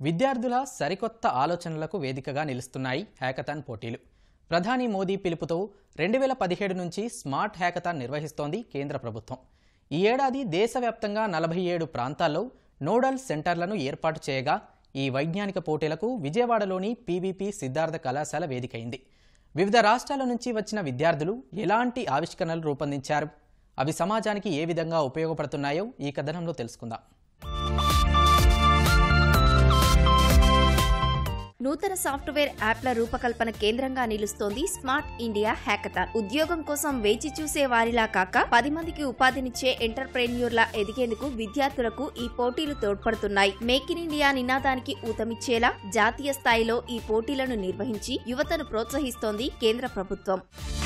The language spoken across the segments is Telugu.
విద్యార్థుల సరికొత్త ఆలోచనలకు వేదికగా నిలుస్తున్నాయి హ్యాకథాన్ పోటీలు ప్రధాని మోదీ పిలుపుతో రెండు వేల పదిహేడు నుంచి స్మార్ట్ హ్యాకథాన్ నిర్వహిస్తోంది కేంద్ర ప్రభుత్వం ఈ ఏడాది దేశవ్యాప్తంగా నలభై ఏడు ప్రాంతాల్లో నోడల్ సెంటర్లను ఏర్పాటు చేయగా ఈ వైజ్ఞానిక పోటీలకు విజయవాడలోని పీవీపీ సిద్ధార్థ కళాశాల వేదికైంది వివిధ రాష్ట్రాల నుంచి వచ్చిన విద్యార్థులు ఎలాంటి ఆవిష్కరణలు రూపొందించారు అవి సమాజానికి ఏ విధంగా ఉపయోగపడుతున్నాయో ఈ కథనంలో తెలుసుకుందాం నూతన సాఫ్ట్వేర్ యాప్ల రూపకల్పన కేంద్రంగా నిలుస్తోంది స్మార్ట్ ఇండియా హ్యాకథాన్ ఉద్యోగం కోసం వేచి చూసే వారిలా కాక పది మందికి ఉపాధినిచ్చే ఎంటర్ప్రెన్యూర్లా ఎదిగేందుకు విద్యార్థులకు ఈ పోటీలు తోడ్పడుతున్నాయి మేక్ ఇన్ ఇండియా నినాదానికి ఊతమిచ్చేలా జాతీయ స్థాయిలో ఈ పోటీలను నిర్వహించి యువతను ప్రోత్సహిస్తోంది కేంద్ర ప్రభుత్వం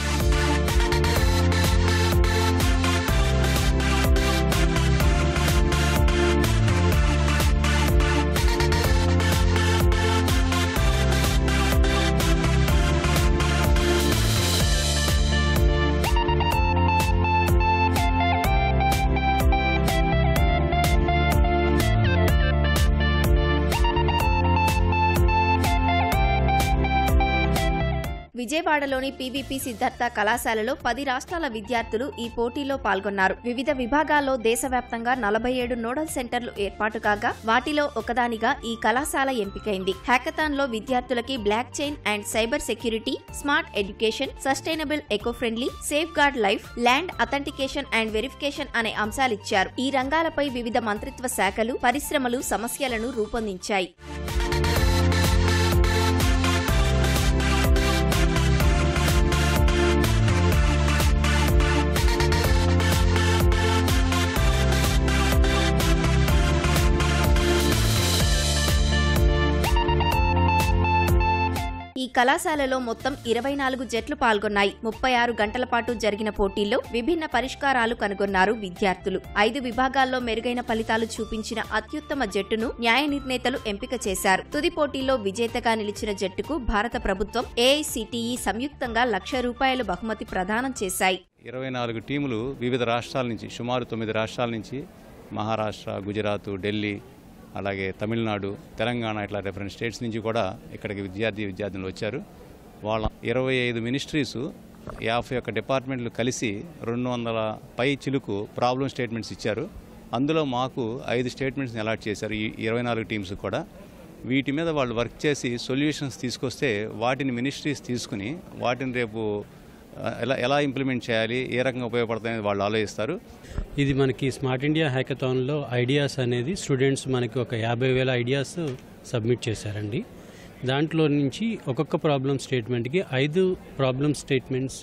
విజయవాడలోని పీవీపీ సిద్ధార్థ కళాశాలలో పది రాష్ట్రాల విద్యార్థులు ఈ పోటీలో పాల్గొన్నారు వివిధ విభాగాల్లో దేశవ్యాప్తంగా నలభై ఏడు నోడల్ సెంటర్లు ఏర్పాటు కాగా వాటిలో ఒకదానిగా ఈ కళాశాల ఎంపికైంది హ్యాకథాన్ లో విద్యార్థులకి blockchain and cyber security smart education sustainable eco friendly safeguard life land authentication and verification అనే అంశాలిచ్చారు ఈ రంగాలపై వివిధ మంత్రిత్వ శాఖలు పరిశ్రమలు సమస్యలను రూపొందించాయి ఈ కళాశాలలో మొత్తం ఇరవై నాలుగు జట్లు పాల్గొన్నాయి ముప్పై ఆరు గంటల పాటు జరిగిన పోటీల్లో విభిన్న పరిష్కారాలు కనుగొన్నారు విద్యార్థులు ఐదు విభాగాల్లో మెరుగైన ఫలితాలు చూపించిన అత్యుత్తమ జట్టును న్యాయ నిర్ణేతలు ఎంపిక చేశారు తుది పోటీల్లో విజేతగా నిలిచిన జట్టుకు భారత ప్రభుత్వం ఏఐసిటిఈ సంయుక్తంగా లక్ష రూపాయల బహుమతి ప్రదానం చేశాయి ఇరవై నాలుగు టీములు వివిధ రాష్ట్రాల నుంచి సుమారు తొమ్మిది రాష్ట్రాల నుంచి మహారాష్ట్ర గుజరాత్ ఢిల్లీ అలాగే తమిళనాడు తెలంగాణ ఇట్లా డిఫరెంట్ స్టేట్స్ నుంచి కూడా ఇక్కడికి విద్యార్థి విద్యార్థులు వచ్చారు వాళ్ళ ఇరవై ఐదు మినిస్ట్రీస్ యాభై ఒక్క డిపార్ట్మెంట్లు కలిసి రెండు వందల పై చిలుకు ప్రాబ్లం స్టేట్మెంట్స్ ఇచ్చారు అందులో మాకు ఐదు స్టేట్మెంట్స్ని అలాట్ చేశారు ఈ ఇరవై నాలుగు టీమ్స్ కూడా వీటి మీద వాళ్ళు వర్క్ చేసి సొల్యూషన్స్ తీసుకొస్తే వాటిని మినిస్ట్రీస్ తీసుకుని వాటిని రేపు ఆ, ఎలా ఎలా ఇంప్లిమెంట్ చేయాలి ఏ రకంగా ఉపయోగపడతాయని వాళ్ళు ఆలోచిస్తారు ఇది మనకి స్మార్ట్ ఇండియా హ్యాకథాన్లో ఐడియాస్ అనేది స్టూడెంట్స్ మనకి ఒక యాభై వేల ఐడియాస్ సబ్మిట్ చేశారండి దాంట్లో నుంచి ఒక్కొక్క ప్రాబ్లం స్టేట్మెంట్కి ఐదు ప్రాబ్లం స్టేట్మెంట్స్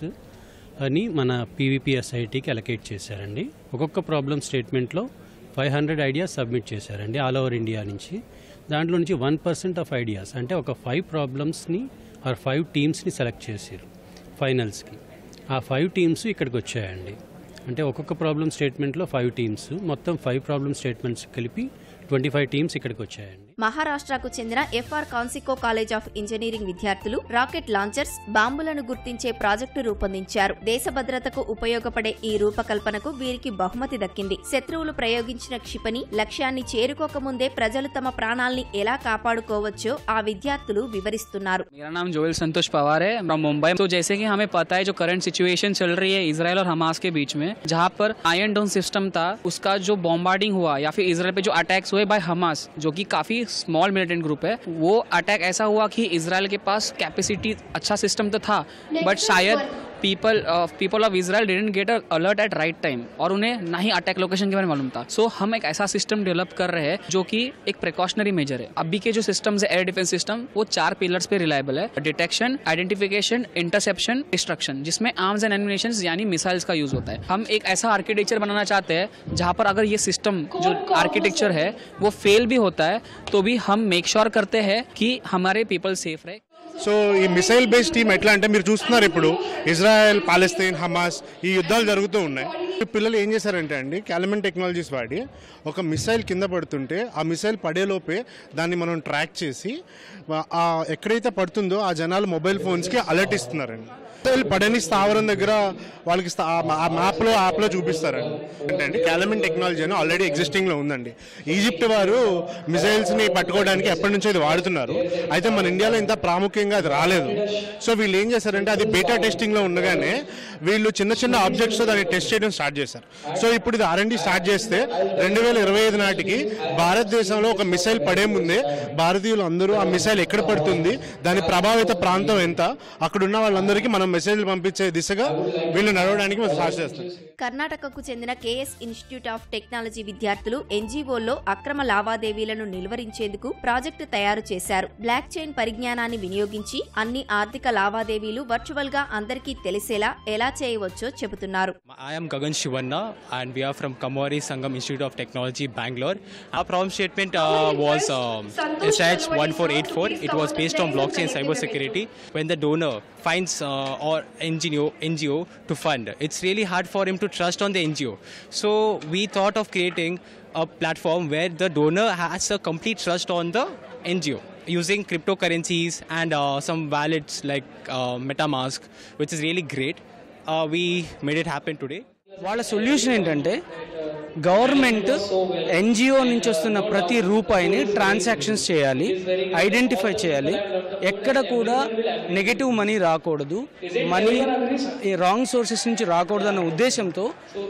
అని మన పీవీపీఎస్ఐటికి అలకేట్ చేశారండి ఒక్కొక్క ప్రాబ్లం స్టేట్మెంట్లో ఫైవ్ హండ్రెడ్ ఐడియాస్ సబ్మిట్ చేశారండి ఆల్ ఓవర్ ఇండియా నుంచి దాంట్లో నుంచి వన్ పర్సెంట్ ఆఫ్ ఐడియాస్ అంటే ఒక ఫైవ్ ప్రాబ్లమ్స్ని ఆర్ ఫైవ్ టీమ్స్ని సెలెక్ట్ చేశారు ఫైనల్స్కి ఆ ఫైవ్ టీమ్స్ ఇక్కడికి వచ్చాయండి అంటే ఒక్కొక్క ప్రాబ్లం స్టేట్మెంట్లో ఫైవ్ టీమ్స్ మొత్తం ఫైవ్ ప్రాబ్లం స్టేట్మెంట్స్ కలిపి ట్వంటీ ఫైవ్ టీమ్స్ ఇక్కడికి వచ్చాయండి మహారాష్ట్రకు చెందిన FR Conceicao college of engineering విద్యార్థులు రాకెట్ లాంచర్స్ బాంబులను గుర్తించే ప్రాజెక్టు రూపొందించారు దేశ భద్రతకు ఉపయోగపడే ఈ రూపకల్పనకు వీరికి బహుమతి దక్కింది శత్రువులు ప్రయోగించిన క్షిపణి లక్ష్యాన్ని చేరుకోకముందే ప్రజలు తమ ప్రాణాల్ని ఎలా కాపాడుకోవచ్చో ఆ విద్యార్థులు వివరిస్తున్నారు मेरा नाम जोएल संतोष पवार है फ्रॉम मुंबई तो जैसे कि हमें पता है जो करंट सिचुएशन चल रही है इसराइल और हमास के बीच में जहां पर आयरन डोन सिस्टम था उसका जो बॉम्बार्डिंग हुआ या फिर इसराइल पे जो अटैक्स हुए बाय हमास जो कि काफी स्मॉल मिलिटेंट ग्रुप है वो अटैक ऐसा हुआ कि इसराइल के पास कैपेसिटी अच्छा सिस्टम तो था बट शायद people people of Israel didn't get alert at right time और उन्हें ना ही अटैक लोकेशन के बारे में मालूम था सो हम एक ऐसा सिस्टम डेवलप कर रहे हैं जो कि एक प्रिकॉशनरी मेजर है अभी के जो सिस्टम्स है एयर डिफेंस सिस्टम वो चार पिलर्स पे रिलायबल है डिटेक्शन आइडेंटिफिकेशन इंटरसेप्शन डिस्ट्रक्शन जिसमें आर्म्स एंड एनिमिनेशन यानी मिसाइल्स का यूज होता है हम एक ऐसा आर्किटेक्चर बनाना चाहते हैं जहां पर अगर ये सिस्टम जो आर्किटेक्चर है वो फेल भी होता है तो भी हम मेक श्योर करते हैं कि हमारे पीपल सेफ रहे సో ఈ మిసైల్ బేస్డ్ టీమ్ ఎట్లా అంటే మీరు చూస్తున్నారు ఇప్పుడు ఇజ్రాయెల్ పాలస్తీన్ హమాస్ ఈ యుద్ధాలు జరుగుతూ ఉన్నాయి ఈ పిల్లలు ఏం చేశారంటే అండి క్యాలమెంట్ టెక్నాలజీస్ వాడి ఒక మిసైల్ కింద పడుతుంటే ఆ మిసైల్ పడేలోపే దాన్ని మనం ట్రాక్ చేసి ఆ ఎక్కడైతే పడుతుందో ఆ జనాలు మొబైల్ ఫోన్స్కి అలర్ట్ ఇస్తున్నారండి మిసైల్ పడని స్థావరం దగ్గర వాళ్ళకి స్థా- ఆ మ్యాప్లో యాప్లో చూపిస్తారండి ఏంటంటే క్యాలమిన్ టెక్నాలజీ అని ఆల్రెడీ ఎగ్జిస్టింగ్లో ఉందండి ఈజిప్ట్ వారు మిసైల్స్ని పట్టుకోవడానికి ఎప్పటి నుంచో ఇది వాడుతున్నారు అయితే మన ఇండియాలో ఇంత ప్రాముఖ్యంగా అది రాలేదు సో వీళ్ళు ఏం చేశారంటే అది బీటా టెస్టింగ్లో ఉండగానే వీళ్ళు చిన్న చిన్న ఆబ్జెక్ట్స్ దాన్ని టెస్ట్ చేయడం స్టార్ట్ చేశారు సో ఇప్పుడు ఇది ఆర్ఎండి స్టార్ట్ చేస్తే రెండు వేల ఇరవై ఐదు నాటికి భారతదేశంలో ఒక మిసైల్ పడే ముందే భారతీయులు అందరూ ఆ మిసైల్ ఎక్కడ పడుతుంది దాని ప్రభావిత ప్రాంతం ఎంత అక్కడ ఉన్న వాళ్ళందరికీ మనం మెసేజ్లు పంపించే దిశగా వీళ్ళు నడవడానికి మనం స్టార్ట్ చేస్తాం కర్ణాటకకు చెందిన కేఎస్ ఇన్స్టిట్యూట్ ఆఫ్ టెక్నాలజీ విద్యార్థులు ఎన్జీఓల్లో అక్రమ లావాదేవీలను నిలువరించేందుకు ప్రాజెక్టు తయారు చేశారు బ్లాక్ చైన్ పరిజ్ఞానాన్ని వినియోగించి అన్ని ఆర్థిక లావాదేవీలు వర్చువల్ గా అందరికీ తెలిసేలా ఎలా చేయవచ్చో చెబుతున్నారు I am Gagan Shivanna and we are from Kamari Sangam Institute of Technology, Bangalore. Our problem statement uh, was um, SH 1484. It was based on blockchain cybersecurity. When the donor finds uh, or NGO, NGO to fund, it's really hard for him to trust on the NGO. So we thought of creating a platform where the donor has a complete trust on the NGO using cryptocurrencies and uh, some wallets like uh, MetaMask, which is really great. Uh, we made it happen today. వాళ్ళ సొల్యూషన్ ఏంటంటే గవర్నమెంట్ ఎన్జిఓ నుంచి వస్తున్న ప్రతి రూపాయిని ట్రాన్సాక్షన్స్ చేయాలి ఐడెంటిఫై చేయాలి ఎక్కడ కూడా నెగటివ్ మనీ రాకూడదు మనీ రాంగ్ సోర్సెస్ నుంచి రాకూడదు అన్న ఉద్దేశంతో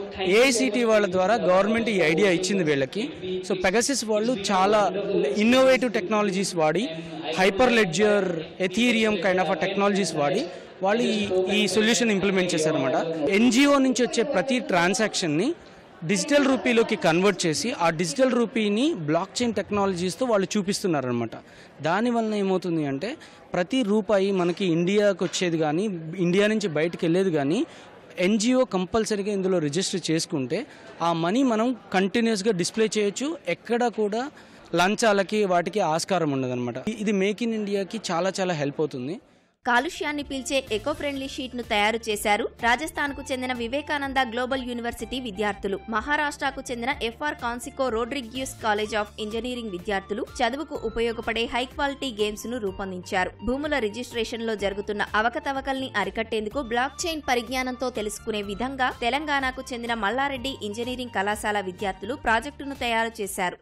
ఏఐసిటి వాళ్ళ ద్వారా గవర్నమెంట్ ఈ ఐడియా ఇచ్చింది వీళ్ళకి సో పెగసిస్ వాళ్ళు చాలా ఇన్నోవేటివ్ టెక్నాలజీస్ వాడి Hyperledger Ethereum kind of technologies వాడి వాళ్ళు ఈ ఈ సొల్యూషన్ ఇంప్లిమెంట్ చేశారనమాట ఎన్జిఓ నుంచి వచ్చే ప్రతి ట్రాన్సాక్షన్ని డిజిటల్ రూపీలోకి కన్వర్ట్ చేసి ఆ డిజిటల్ రూపీని బ్లాక్ చైన్ టెక్నాలజీస్తో వాళ్ళు చూపిస్తున్నారనమాట దానివల్ల ఏమవుతుంది అంటే ప్రతి రూపాయి మనకి ఇండియాకి వచ్చేది కానీ ఇండియా నుంచి బయటకు వెళ్ళేది కానీ ఎన్జిఓ కంపల్సరీగా ఇందులో రిజిస్టర్ చేసుకుంటే ఆ మనీ మనం కంటిన్యూస్గా డిస్ప్లే చేయొచ్చు ఎక్కడ కూడా లంచాలకి వాటికి ఆస్కారం ఉండదన్నమాట ఇది మేక్ ఇన్ ఇండియాకి చాలా చాలా హెల్ప్ అవుతుంది కాలుష్యాన్ని పీల్చే ఎకో ఫ్రెండ్లీ షీట్ ను తయారు చేశారు రాజస్థాన్ కు చెందిన వివేకానంద గ్లోబల్ యూనివర్సిటీ విద్యార్థులు మహారాష్ట్రకు చెందిన FR Conceicao Rodrigues College of engineering విద్యార్థులు చదువుకు ఉపయోగపడే హై క్వాలిటీ గేమ్స్ ను రూపొందించారు భూముల రిజిస్ట్రేషన్ లో జరుగుతున్న అవకతవకల్ని అరికట్టేందుకు బ్లాక్ చైన్ పరిజ్ఞానంతో తెలుసుకునే విధంగా తెలంగాణకు చెందిన మల్లారెడ్డి ఇంజనీరింగ్ కళాశాల విద్యార్థులు ప్రాజెక్టును తయారు చేశారు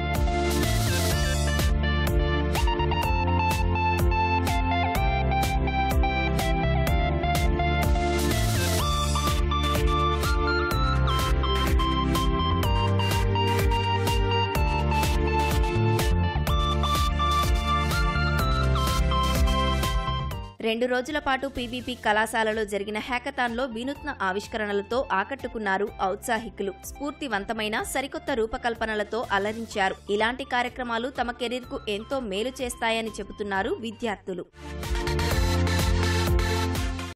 రెండు రోజుల పాటు పీవీపీ కళాశాలలో జరిగిన హ్యాకథాన్లో వినూత్న ఆవిష్కరణలతో ఆకట్టుకున్నారు ఔత్సాహికులు స్ఫూర్తివంతమైన సరికొత్త రూపకల్పనలతో అలరించారు ఇలాంటి కార్యక్రమాలు తమ కెరీర్కు ఎంతో మేలు చేస్తాయని చెబుతున్నారు విద్యార్థులు